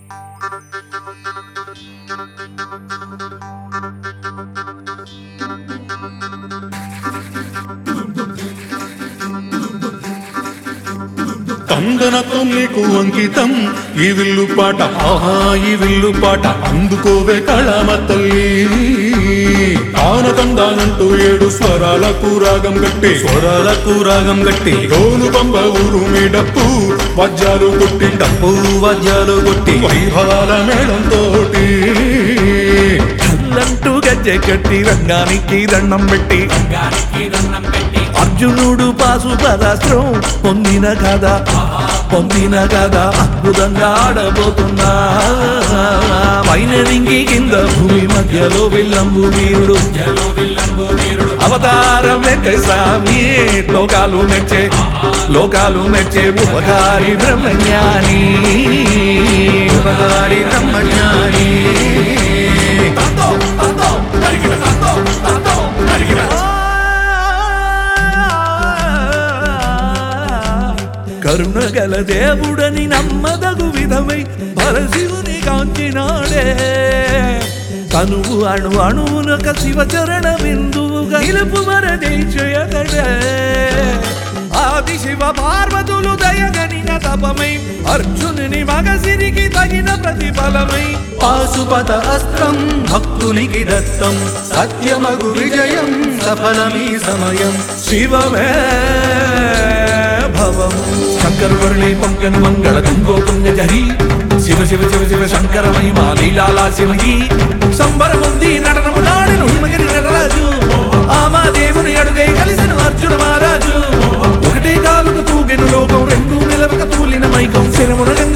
కందనతో నీకు అంకితం ఈ విల్లు పాట ఆహా ఈ విల్లు పాట అందుకోవే కళామ తల్లి ఆనకందానంటూ ఏడు స్వరాలకు రాగం గట్టి స్వరాలకు రాగం గట్టి గోలు పంబ ఊరు మీడప్పు వజ్జాలు కొట్టి డప్పు వజ్జాలు కొట్టి వైభవాల మేళంతో కళ్ళంటూ గజ్జె కట్టి రంగానికి దండం పెట్టి అర్జునుడు పాశుపదాస్త్రం పొందిన కదా పొందిన కదా అద్భుతంగా ఆడబోతున్నా పైన రింగి కింద భూమి మధ్యలో విల్లంబు వీరుడు అవతారం వెంకట స్వామి లోకాలు మెచ్చే లోకాలు మెచ్చే ఉపకారి బ్రహ్మజ్ఞాని ఉపకారి బ్రహ్మజ్ఞాని కరుణగల దేవుడని నమ్మదగు విధమై పరశివుని కాంచినాడే తనువు అణు అణువునొక శివచరణ బిందువుగా నిలుపు మరదేశయతడే ఆది శివ పార్వతులు దయగనిన తపమై అర్జునుని మగసిరికి తగిన ప్రతిఫలమై పాశుపత అస్త్రం భక్తునికి దత్తం సత్యమగు విజయం సఫలమీ సమయం శివమే భవము శంకరువర్ణి పంకన మంగళ తుంగో పుణ్యజరి శివ శివ శివ శివ శంకరమై మా లీలాలా శివగి సంబరముంది నటనము నాడెను హిమగిరి నటరాజు ఆమా దేవుని అడుగై కలిసిన అర్జున మహారాజు ఒకటే కాలుకు తూగెను లోకం రెండు నిలవక తూలిన మైకం శిరమున